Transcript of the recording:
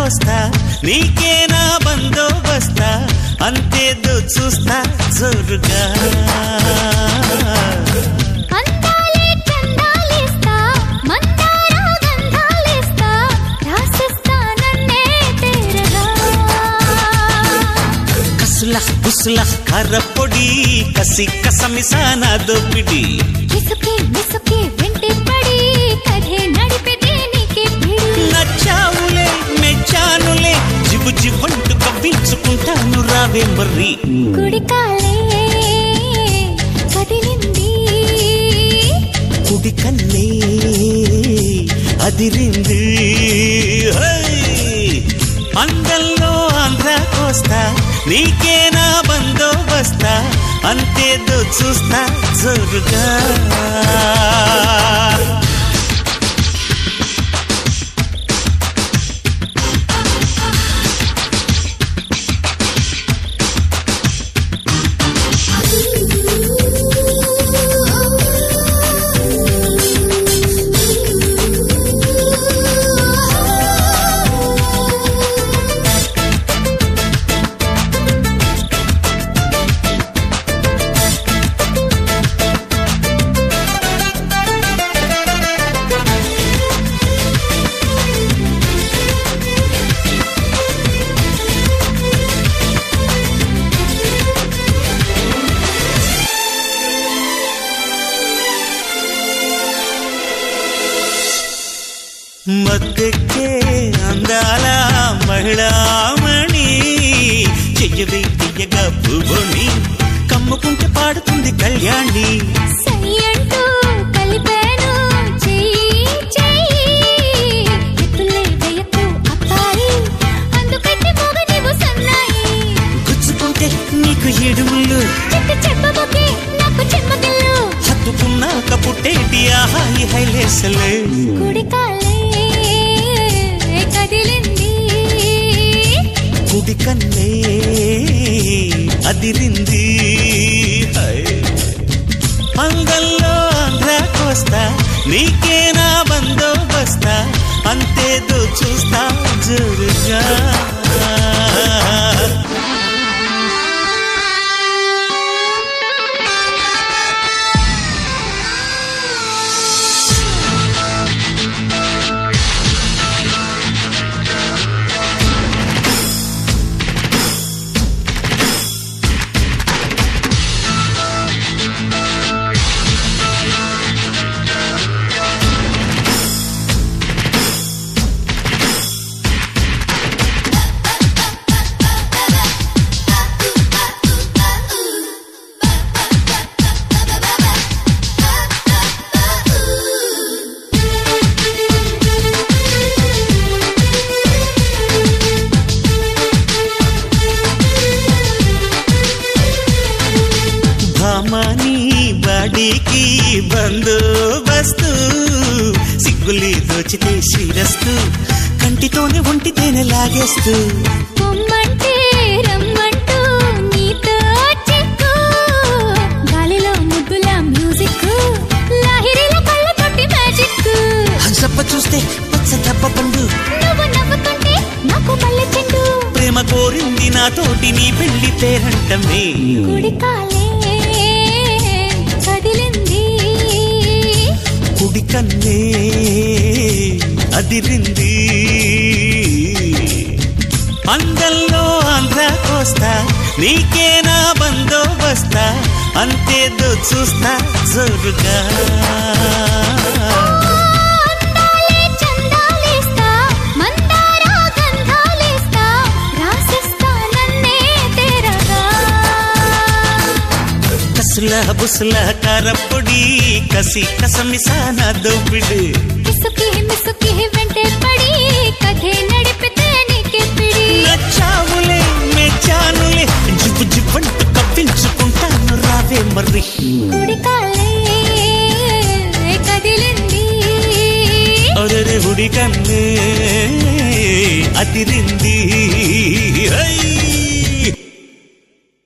కోస్తా నీకేనా బందోబస్తా అంతేదో చూస్తా జోరుగా అందాలే చందాలేస్తా మందార గంధాలేస్తా రాసిస్తా నన్నే తేరగా కసుల బుసుల కర్రపొడి కసి కసమిసాన దోపిడి కిసుకే మిసుకే వెంటే పడి కథే నడిపితే నీకే పిడి నచ్చావులే మెచ్చానులే జిబు జివ్వంటూ కవ్వించుకుంటాను రావే మర్రి కుడికాలే కదిలింది కుడి కన్నే అదిరింది హై! అందంలో ఆంధ్ర కోస్తా నీకేనా బందోబస్తా అంతేదో చూస్తా జోరుగా మద్దెక్కే అందాల మహిళామణి చెయ్యవే తీయగా పువ్వుని కమ్ముకుంటే పాడుతుంది కళ్యాణి సై అంటూ కలిపాను చెయ్యి చెయ్యి ఎత్తులే వేయకు అప్పాయి అందుకట్టి మోగ నీవు సన్నాయి గుచ్చుకుంటే నీకు ఏడుముళ్ళు చెట్టు చెప్పబోకే నాకు చెమ్మగిల్లు హత్తుకున్నాక పుట్టేటి ఆహాయి హైలేసలే కుడికాలే కదిలింది కుడి కన్నే అదిరింది హై. అంగల్లో ఆంధ్ర కోస్తా నీకేనా బందోబస్తా అంతేదో చూస్తా జోరుగా భామాని బాడీకి బందోబస్తు సిగ్గులి దోచితే శ్రీరస్తు కంటితోనే ఒంటితేనే లాగేస్తూ పొమ్మంటే రమ్మంటూ నీతో చిక్కు గాలిలో ముద్దుల మ్యూజిక్ లాహిరిలో కళ్ళతోటి మ్యాజిక్ హంసప్ప చూస్తే పచ్చ దెబ్బ పండు నువ్వు నవ్వుతుంటే నాకు మల్లె చెండు ప్రేమ కోరింది నాతోటి నీ పెళ్లి పేరంటమే కుడికాలే కదిలింది కుడి కన్నే అదిరింది అందంలో ఆంధ్ర కోస్తా నీకేనా బందోబస్తా అంతేదో చూస్తా జోరుగా అందాలే చందాలేస్తా మందార గంధాలేస్తా రాసిస్తా నన్నే తేరగా కసుల బుసుల కారపొడి కసి కసమిసాన దోపిడి కిసుకి మిసుకి వెంటే పడి కథే నడిపితే నీకే పిడి నచ్చావులే మెచ్చానులే జివ్వు జివ్వంటూ కప్పించుకుంటాను రావే మర్రి కుడికాలే కదిలింది ఒరరి ఉడి కన్నే అదిరింది ఐ